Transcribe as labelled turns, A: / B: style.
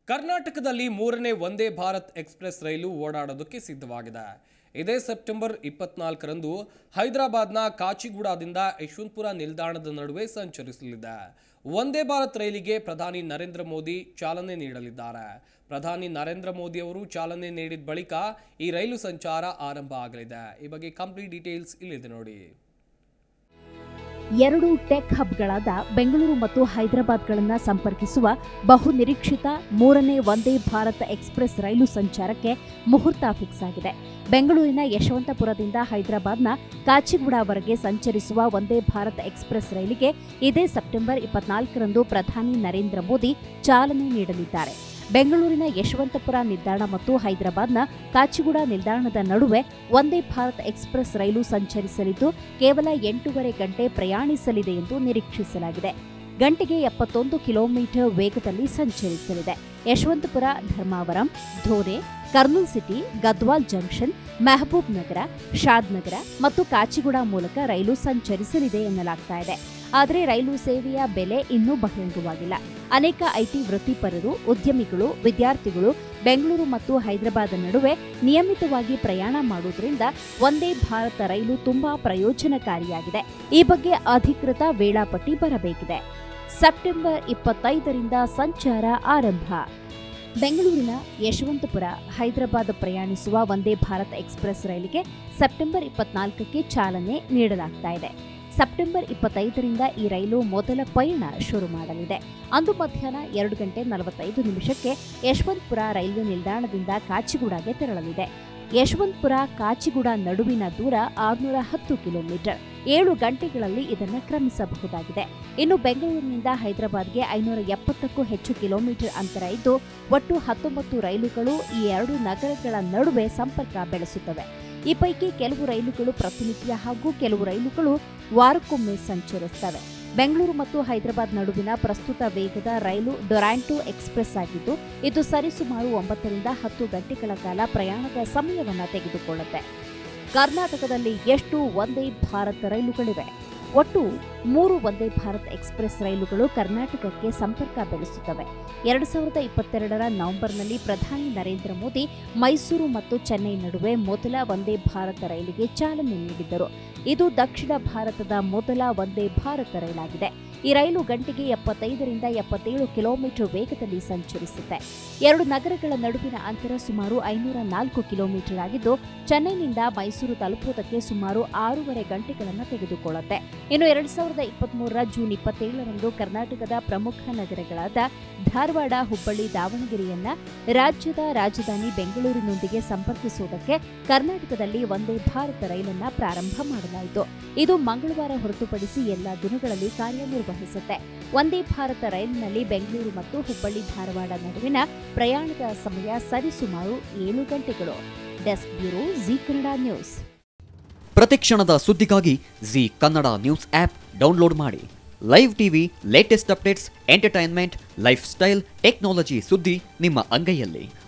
A: ಕರ್ನಾಟಕದಲ್ಲಿ ಮೂರನೇ ವಂದೇ ಭಾರತ್ ಎಕ್ಸ್ಪ್ರೆಸ್ ರೈಲು ಓಡಾಡೋದಕ್ಕೆ ಸಿದ್ಧವಾಗಿದೆ ಇದೇ ಸೆಪ್ಟೆಂಬರ್ ಇಪ್ಪತ್ನಾಲ್ಕರಂದು ಹೈದರಾಬಾದ್ನ ಕಾಚಿಗುಡಾದಿಂದ ಯಶವಂತಪುರ ನಿಲ್ದಾಣದ ನಡುವೆ ಸಂಚರಿಸಲಿದೆ ವಂದೇ ಭಾರತ್ ರೈಲಿಗೆ ಪ್ರಧಾನಿ ನರೇಂದ್ರ ಮೋದಿ ಚಾಲನೆ ನೀಡಲಿದ್ದಾರೆ ಪ್ರಧಾನಿ ನರೇಂದ್ರ ಮೋದಿ ಅವರು ಚಾಲನೆ ನೀಡಿದ ಬಳಿಕ ಈ ರೈಲು ಸಂಚಾರ ಆರಂಭ ಆಗಲಿದೆ ಈ ಬಗ್ಗೆ ಕಂಪ್ಲೀಟ್ ಡೀಟೇಲ್ಸ್ ಇಲ್ಲಿದೆ ನೋಡಿ
B: ಎರಡು ಟೆಕ್ ಹಬ್ಗಳಾದ ಬೆಂಗಳೂರು ಮತ್ತು ಹೈದರಾಬಾದ್ಗಳನ್ನು ಸಂಪರ್ಕಿಸುವ ಬಹು ನಿರೀಕ್ಷಿತ ಮೂರನೇ ವಂದೇ ಭಾರತ್ ಎಕ್ಸ್ಪ್ರೆಸ್ ರೈಲು ಸಂಚಾರಕ್ಕೆ ಮುಹೂರ್ತ ಫಿಕ್ಸ್ ಆಗಿದೆ ಬೆಂಗಳೂರಿನ ಯಶವಂತಪುರದಿಂದ ಹೈದರಾಬಾದ್ನ ಕಾಚಿಗುಡಾವರೆಗೆ ಸಂಚರಿಸುವ ವಂದೇ ಭಾರತ್ ಎಕ್ಸ್ಪ್ರೆಸ್ ರೈಲಿಗೆ ಇದೇ ಸೆಪ್ಟೆಂಬರ್ ಇಪ್ಪತ್ನಾಲ್ಕರಂದು ಪ್ರಧಾನಿ ನರೇಂದ್ರ ಮೋದಿ ಚಾಲನೆ ನೀಡಲಿದ್ದಾರೆ ಬೆಂಗಳೂರಿನ ಯಶವಂತಪುರ ನಿಲ್ದಾಣ ಮತ್ತು ಹೈದರಾಬಾದ್ನ ಕಾಚಿಗುಡ ನಿಲ್ದಾಣದ ನಡುವೆ ವಂದೇ ಭಾರತ್ ಎಕ್ಸ್ಪ್ರೆಸ್ ರೈಲು ಸಂಚರಿಸಲಿದ್ದು ಕೇವಲ ಎಂಟೂವರೆ ಗಂಟೆ ಪ್ರಯಾಣಿಸಲಿದೆ ಎಂದು ನಿರೀಕ್ಷಿಸಲಾಗಿದೆ ಗಂಟೆಗೆ ಎಪ್ಪತ್ತೊಂದು ಕಿಲೋಮೀಟರ್ ವೇಗದಲ್ಲಿ ಸಂಚರಿಸಲಿದೆ ಯಶವಂತಪುರ ಧರ್ಮಾವರಂ ಧೋರೆ Kurnool city Gadwal junction Mahabubnagar Shadnagar ಮತ್ತು ಕಾಚಿಗುಡ ಮೂಲಕ ರೈಲು ಸಂಚರಿಸಲಿದೆ ಎನ್ನಲಾಗ್ತಾ ಇದೆ ಆದರೆ ರೈಲು ಸೇವೆಯ ಬೆಲೆ ಇನ್ನೂ ಬಹಿರಂಗವಾಗಿಲ್ಲ ಅನೇಕ ಐಟಿ ವೃತ್ತಿಪರರು ಉದ್ಯಮಿಗಳು ವಿದ್ಯಾರ್ಥಿಗಳು ಬೆಂಗಳೂರು ಮತ್ತು ಹೈದರಾಬಾದ್ ನಡುವೆ ನಿಯಮಿತವಾಗಿ ಪ್ರಯಾಣ ಮಾಡುವುದರಿಂದ ವಂದೇ ಭಾರತ ರೈಲು ತುಂಬಾ ಪ್ರಯೋಜನಕಾರಿಯಾಗಿದೆ ಈ ಬಗ್ಗೆ ಅಧಿಕೃತ ವೇಳಾಪಟ್ಟಿ ಬರಬೇಕಿದೆ ಸೆಪ್ಟೆಂಬರ್ ಇಪ್ಪತ್ತೈದರಿಂದ ಸಂಚಾರ ಆರಂಭ ಬೆಂಗಳೂರಿನ ಯಶವಂತಪುರ ಹೈದರಾಬಾದ್ ಪ್ರಯಾಣಿಸುವ ವಂದೇ ಭಾರತ್ ಎಕ್ಸ್ಪ್ರೆಸ್ ರೈಲಿಗೆ ಸೆಪ್ಟೆಂಬರ್ ಇಪ್ಪತ್ನಾಲ್ಕಕ್ಕೆ ಚಾಲನೆ ನೀಡಲಾಗ್ತಾ ಇದೆ ಸೆಪ್ಟೆಂಬರ್ ಇಪ್ಪತ್ತೈದರಿಂದ ಈ ರೈಲು ಮೊದಲ ಪಯಣ ಶುರು ಮಾಡಲಿದೆ ಅಂದು ಮಧ್ಯಾಹ್ನ ಎರಡು ಗಂಟೆ ನಲವತ್ತೈದು ನಿಮಿಷಕ್ಕೆ ಯಶವಂತಪುರ ರೈಲ್ವೆ ನಿಲ್ದಾಣದಿಂದ ಕಾಚಿಗುಡಾಗೆ ತೆರಳಲಿದೆ ಯಶವಂತಪುರ ಕಾಚಿಗುಡ ನಡುವಿನ ದೂರ ಆರುನೂರ ಹತ್ತು ಕಿಲೋಮೀಟರ್ ಏಳು ಗಂಟೆಗಳಲ್ಲಿ ಇದನ್ನು ಕ್ರಮಿಸಬಹುದಾಗಿದೆ ಇನ್ನು ಬೆಂಗಳೂರಿನಿಂದ ಹೈದರಾಬಾದ್ಗೆ ಐನೂರ ಎಪ್ಪತ್ತಕ್ಕೂ ಹೆಚ್ಚು ಕಿಲೋಮೀಟರ್ ಅಂತರ ಇದ್ದು ಒಟ್ಟು ಹತ್ತೊಂಬತ್ತು ರೈಲುಗಳು ಈ ಎರಡು ನಗರಗಳ ನಡುವೆ ಸಂಪರ್ಕ ಬೆಳೆಸುತ್ತವೆ ಈ ಪೈಕಿ ಕೆಲವು ರೈಲುಗಳು ಪ್ರತಿನಿತ್ಯ ಹಾಗೂ ಕೆಲವು ರೈಲುಗಳು ವಾರಕ್ಕೊಮ್ಮೆ ಸಂಚರಿಸ್ತವೆ ಬೆಂಗಳೂರು ಮತ್ತು ಹೈದರಾಬಾದ್ ನಡುವಿನ ಪ್ರಸ್ತುತ ವೇಗದ ರೈಲು ಡೊರಾಂಟೋ ಎಕ್ಸ್ಪ್ರೆಸ್ ಆಗಿದ್ದು ಇದು ಸರಿಸುಮಾರು ಒಂಬತ್ತರಿಂದ ಹತ್ತು ಗಂಟೆಗಳ ಕಾಲ ಪ್ರಯಾಣದ ಸಮಯವನ್ನು ತೆಗೆದುಕೊಳ್ಳುತ್ತೆ ಕರ್ನಾಟಕದಲ್ಲಿ ಎಷ್ಟು ವಂದೇ ಭಾರತ್ ರೈಲುಗಳಿವೆ ಒಟ್ಟು ಮೂರು ವಂದೇ ಭಾರತ್ ಎಕ್ಸ್ಪ್ರೆಸ್ ರೈಲುಗಳು ಕರ್ನಾಟಕಕ್ಕೆ ಸಂಪರ್ಕ ಬೆಳೆಸುತ್ತವೆ ಎರಡು ಸಾವಿರದ ಇಪ್ಪತ್ತೆರಡರ ನವೆಂಬರ್ನಲ್ಲಿ ಪ್ರಧಾನಿ ನರೇಂದ್ರ ಮೋದಿ ಮೈಸೂರು ಮತ್ತು ಚೆನ್ನೈ ನಡುವೆ ಮೊದಲ ವಂದೇ ಭಾರತ ರೈಲಿಗೆ ಚಾಲನೆ ನೀಡಿದ್ದರು ಇದು ದಕ್ಷಿಣ ಭಾರತದ ಮೊದಲ ವಂದೇ ಭಾರತ ರೈಲಾಗಿದೆ ಈ ರೈಲು ಗಂಟೆಗೆ ಎಪ್ಪತ್ತೈದರಿಂದ ಎಪ್ಪತ್ತೇಳು ಕಿಲೋಮೀಟರ್ ವೇಗದಲ್ಲಿ ಸಂಚರಿಸುತ್ತೆ ಎರಡು ನಗರಗಳ ನಡುವಿನ ಅಂತರ ಸುಮಾರು ಐನೂರ ನಾಲ್ಕು ಕಿಲೋಮೀಟರ್ ಆಗಿದ್ದು ಚೆನ್ನೈನಿಂದ ಮೈಸೂರು ತಲುಪುವುದಕ್ಕೆ ಸುಮಾರು ಆರೂವರೆ ಗಂಟೆಗಳನ್ನು ತೆಗೆದುಕೊಳ್ಳುತ್ತೆ ಇನ್ನು ಎರಡ್ ಸಾವಿರದ ಇಪ್ಪತ್ಮೂರರ ಜೂನ್ ಇಪ್ಪತ್ತೇಳರಂದು ಕರ್ನಾಟಕದ ಪ್ರಮುಖ ನಗರಗಳಾದ ಧಾರವಾಡ ಹುಬ್ಬಳ್ಳಿ ದಾವಣಗೆರೆಯನ್ನ ರಾಜ್ಯದ ರಾಜಧಾನಿ ಬೆಂಗಳೂರಿನೊಂದಿಗೆ ಸಂಪರ್ಕಿಸುವುದಕ್ಕೆ ಕರ್ನಾಟಕದಲ್ಲಿ ವಂದೇ ಭಾರತ ರೈಲನ್ನ ಪ್ರಾರಂಭ ಮಾಡಲಾಯಿತು ಇದು ಮಂಗಳವಾರ ಹೊರತುಪಡಿಸಿ ಎಲ್ಲಾ ದಿನಗಳಲ್ಲಿ ಕಾರ್ಯನಿರ್ವಹಿಸುತ್ತೆ ವಂದೇ ಭಾರತ ರೈಲಿನಲ್ಲಿ ಬೆಂಗಳೂರು ಮತ್ತು ಹುಬ್ಬಳ್ಳಿ ಧಾರವಾಡ ನಡುವಿನ ಪ್ರಯಾಣದ ಸಮಯ ಸರಿಸುಮಾರು ಏಳು ಗಂಟೆಗಳು desk bureau Zee Kannada news
C: ಪ್ರತಿಕ್ಷಣದ ಸುದ್ದಿಗಾಗಿ Zee Kannada news app download ಮಾಡಿ live TV latest updates entertainment lifestyle technology ಸುದ್ದಿ ನಿಮ್ಮ ಅಂಗೈಯಲ್ಲಿ